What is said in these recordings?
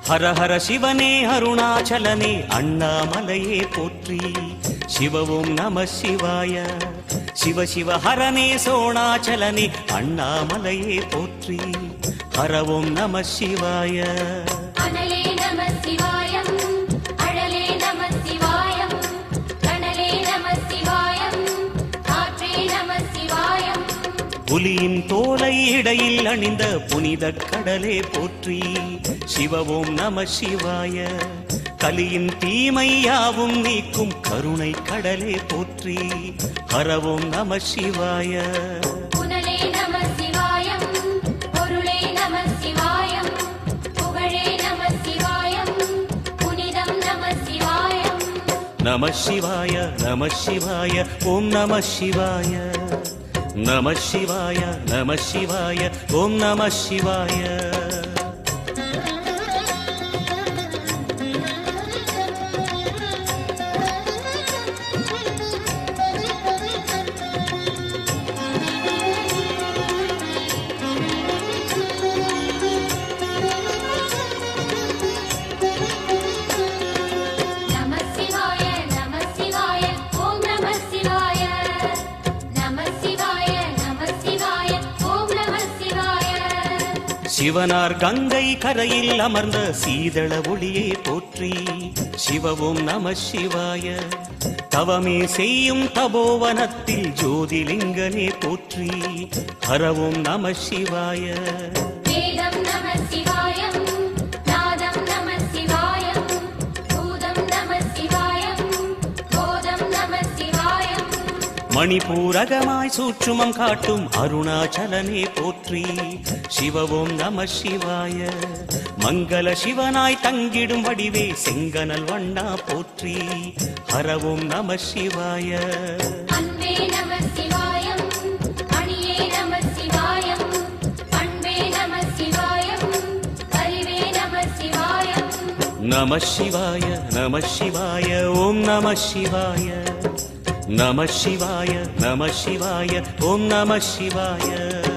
ஹர ஹர சிவனே அருணாச்சலனே அண்ணாமலையே போற்றி சிவவும் நம சிவாய சிவ சிவ ஹரனே சோணாச்சலனே அண்ணாமலையே போற்றி ஹரவும் நம சிவாய அனலே நம சிவாயம் அழலே நம சிவாயம் கனலே நம சிவாயம் காற்றே நம சிவாயம் புலியின் தோலை இடையில் அணிந்த புனித கடலே போற்றி சிவவோம் நம சிவாய கலியின் தீமை யாவும் நீக்கும் கருணை கடலே போற்றி ஹரவோம் நம சிவாய புனலே நம சிவாயம் பொருளே நம சிவாயம் புகழே நம சிவாயம் புனிதம் நம சிவாயம் நம சிவாய நம சிவாய ஓம் நம சிவாய நம சிவாய நம சிவாய ஓம் நம சிவாய நம சிவாய நம சிவாய ஓம் நம சிவாய நம சிவாய நம சிவாய ஓம் நம சிவாய சிவனார் கங்கை கரையில் அமர்ந்த சீதள ஒளியே போற்றி சிவவும் நம சிவாய தவமே செய்யும் தபோவனத்தில் ஜோதிலிங்கனே போற்றி ஹரவும் நம சிவாய வேதம் நம சிவாயம் நாதம் நம சிவாயம் பூதம் நம சிவாயம் போதம் நம சிவாயம் மணிபூரகமாய் சூற்றுமம் காட்டும் அருணாச்சலனே போற்றி சிவவும் நம சிவாய மங்கள சிவனாய் தங்கிடும் வடிவே செங்கனல் வண்ணா போற்றி ஹரவும் நம சிவாய அன்பே நம சிவாயம் அணியே நம சிவாயம் பண்பே நம சிவாயம் அறிவே நம சிவாயம் நம சிவாய நம சிவாய ஓம் நம சிவாய நம சிவாய நம சிவாய ஓம் நம சிவாய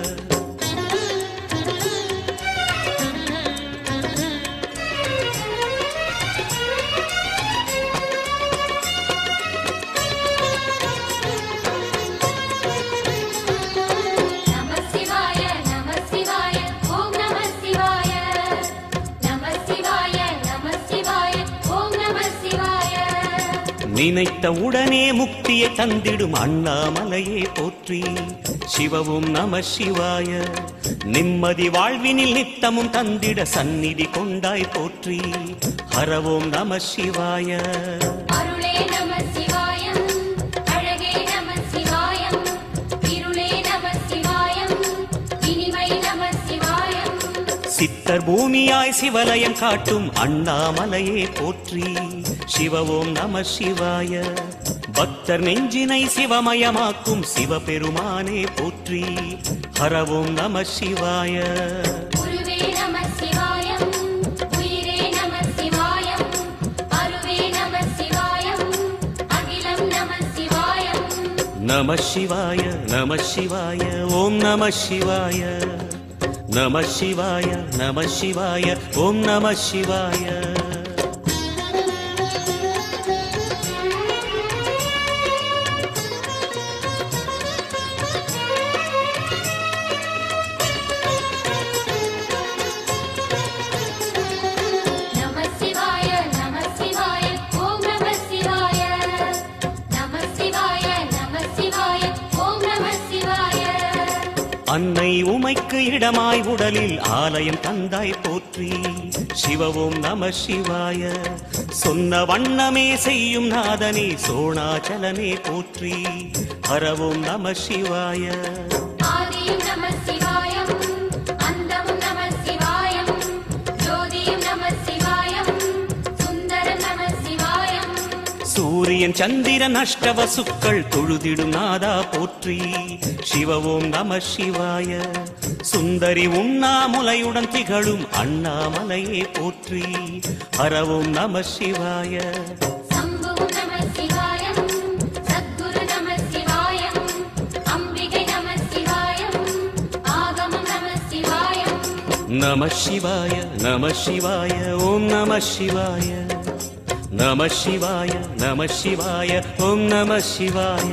நம சிவாய நம சிவாய ஓம் நம சிவாய நம சிவாய நம சிவாய ஓம் நம சிவாய நினைத்த உடனே முக்தியை தந்திடும் அண்ணாமலையே போற்றி சிவவும் நம சிவாய நிம்மதி வாழ்வினில் நித்தமும் தந்திட சந்நிதி கொண்டாய் போற்றி ஹரவோம் நம சிவாய அருளே நம சிவாயம் அழகே நம சிவாயம் இருளே நம சிவாயம் இனிமை நம சிவாயம் சித்தர் பூமியாய் சிவலயம் காட்டும் அண்ணாமலையே போற்றி சிவவோம் நம சிவாய பக்தர் நெஞ்சினை சிவமயமாக்கும் சிவபெருமானே போற்றி ஹரவோம் நம சிவாய குருவே நம சிவாயம் உயிரே நம சிவாயம் அருவே நம சிவாயம் அகிலம் நம சிவாயம் நம சிவாய நம சிவாய ஓம் நம சிவாய நம சிவாய நம சிவாய ஓம் நம சிவாய நம சிவாய நம சிவாய ஓம் நம சிவாய நம சிவாய நம சிவாய ஓம் நம சிவாய அன்னை உமைக்கு இடமாய் உடலில் ஆலயம் தந்தாய் போற்றி சிவவோம் நம சிவாய சொன்ன வண்ணமே செய்யும் நாதனே சோணாச்சலனே போற்றி ஹரவோம் நம சிவாய ஆதியும் நம சிவாயம் அந்தமும் நம சிவாயம் ஜோதியும் நம சிவாயம் சுந்தரம் நம சிவாயம் சூரியன் சந்திரன் அஷ்டவசுக்கள் தொழுதிடும் நாதா போற்றி சிவவோம் நம சிவாய சுந்தரி உண்ணாமுலையுடன் திகழும் அண்ணாமலையே போற்றி ஹரவோம் நம சிவாய சம்புவும் நம சிவாயம் சத்குரு நம சிவாயம் அம்பிகை நம சிவாயம் ஆகமம் நம சிவாயம் நம சிவாய நம சிவாய ஓம் நம சிவாய நம சிவாய நம சிவாய ஓம் நம சிவாய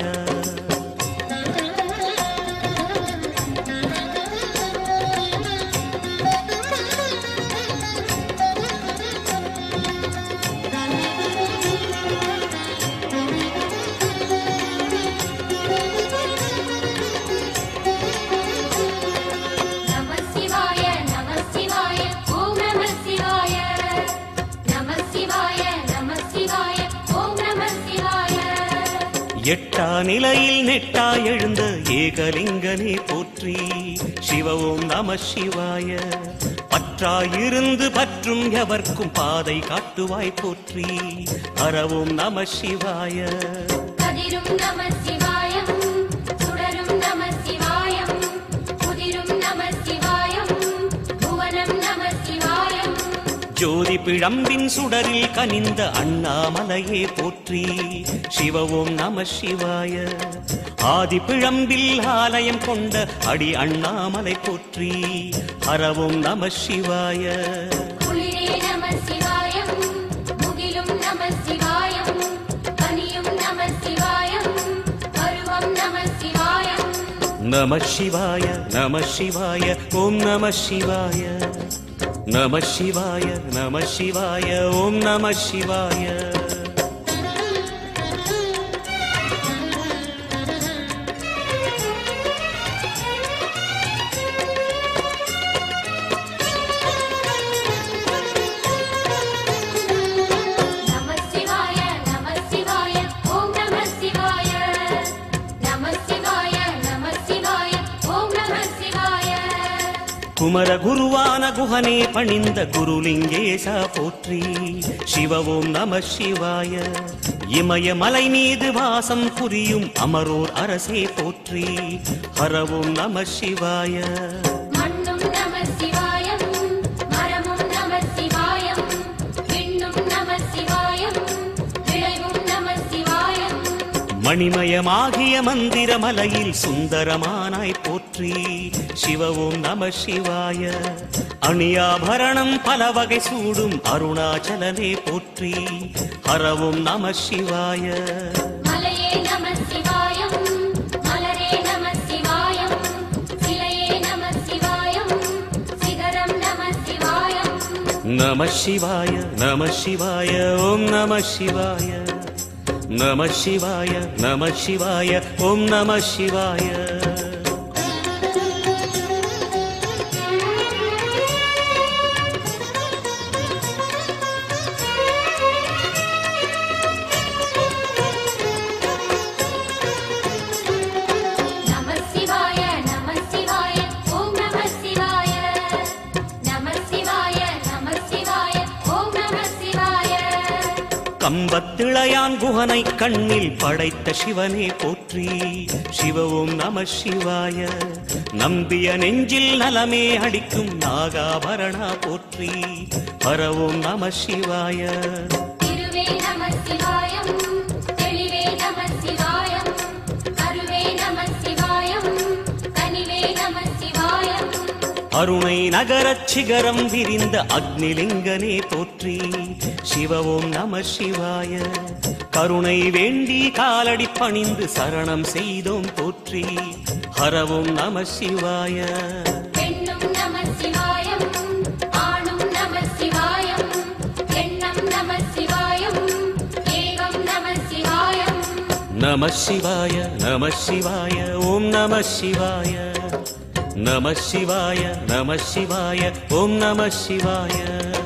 நம சிவாய நம சிவாய ஓம் நம சிவாய நம சிவாய நம சிவாய ஓம் நம சிவாய எட்டா நிலையில் நெட்டா எழுந்த ஏகலிங்கனே போற்றி சிவ ஓம் நம சிவாய பற்றாயிருந்து பற்றும் எவர்க்கும் பாதை காட்டுவாய் போற்றி அறவோம் நம சிவாய கதிரும் நம சிவாயம் சுடரும் நம சிவாயம் புதிரும் நம சிவாயம் புவனம் நம சிவாயம் ஜோதி பிழம்பின் சுடரில் கனிந்த அண்ணாமலையே போற்றி சிவ ஓம் நம சிவாய ஆதி பிழம்பில் ஆலயம் கொண்ட அடி அண்ணாமலை போற்றி ஹரவோம் நம சிவாய குளிரே நம சிவாயம் முகிலும் நம சிவாயம் கனியும் நம சிவாயம் பருவம் நம சிவாயம் நம சிவாய நம சிவாய ஓம் நம சிவாய நம சிவாய நம சிவாய ஓம் நம சிவாய நம சிவாய நம சிவாய ஓம் நம சிவாய நம சிவாய நம சிவாய ஓம் நம சிவாய குமர குருவான குஹனே பணிந்த குருலிங்கேசா போற்றி சிவ ஓம் நம சிவாய இமய மலை மீது வாசம் புரியும் அமரோர் அரசே போற்றி ஹரவோம் நம சிவாய மண்ணும் நம சிவாயம் மரமும் நம சிவாயம் விண்ணும் நம சிவாயம் விளைவும் நம சிவாயம் மணிமயமாகிய மந்திர மலையில் சுந்தரமானாய் போற்றி சிவ ஓம் நம சிவாய அணியாபரணம் பல வகை சூடும் அருணாச்சலனே போற்றி ஹரவோம் நம சிவாய மலையே நம சிவாயம் மலரே நம சிவாயம் சிலையே நம சிவாயம் சிகரம் நம சிவாயம் நம சிவாய நம சிவாய ஓம் நம சிவாய நம சிவாய நம சிவாய ஓம் நம சிவாய நம சிவாய நம சிவாய ஓம் நம சிவாய நம சிவாய நம சிவாய ஓம் நம சிவாய கம்பத்திளையான் குகனை கண்ணில் படைத்த சிவனே போற்றி சிவ ஓம் நம சிவாய நம்பிய நெஞ்சில் நலமே அடிக்கும் நாகாபரணா போற்றி பரவோம் நம சிவாய திருவே நம சிவாயம் தெளிவே நம சிவாயம் அருவே நம சிவாயம் கனிவே நம சிவாயம் அருணை நகரச் சிகரம் விரிந்த அக்னிலிங்கனே போற்றி சிவ ஓம் நம சிவாய கருணை வேண்டி காலடி பணிந்து சரணம் செய்தோம் போற்றி ஹரவோம் நம சிவாய பெண்ணும் நம சிவாயம் ஆணும் நம சிவாயம் எண்ணம் நம சிவாயம் ஏகம் நம சிவாயம் நம சிவாய நம சிவாய ஓம் நம சிவாய நம சிவாய நம சிவாய ஓம் நம சிவாய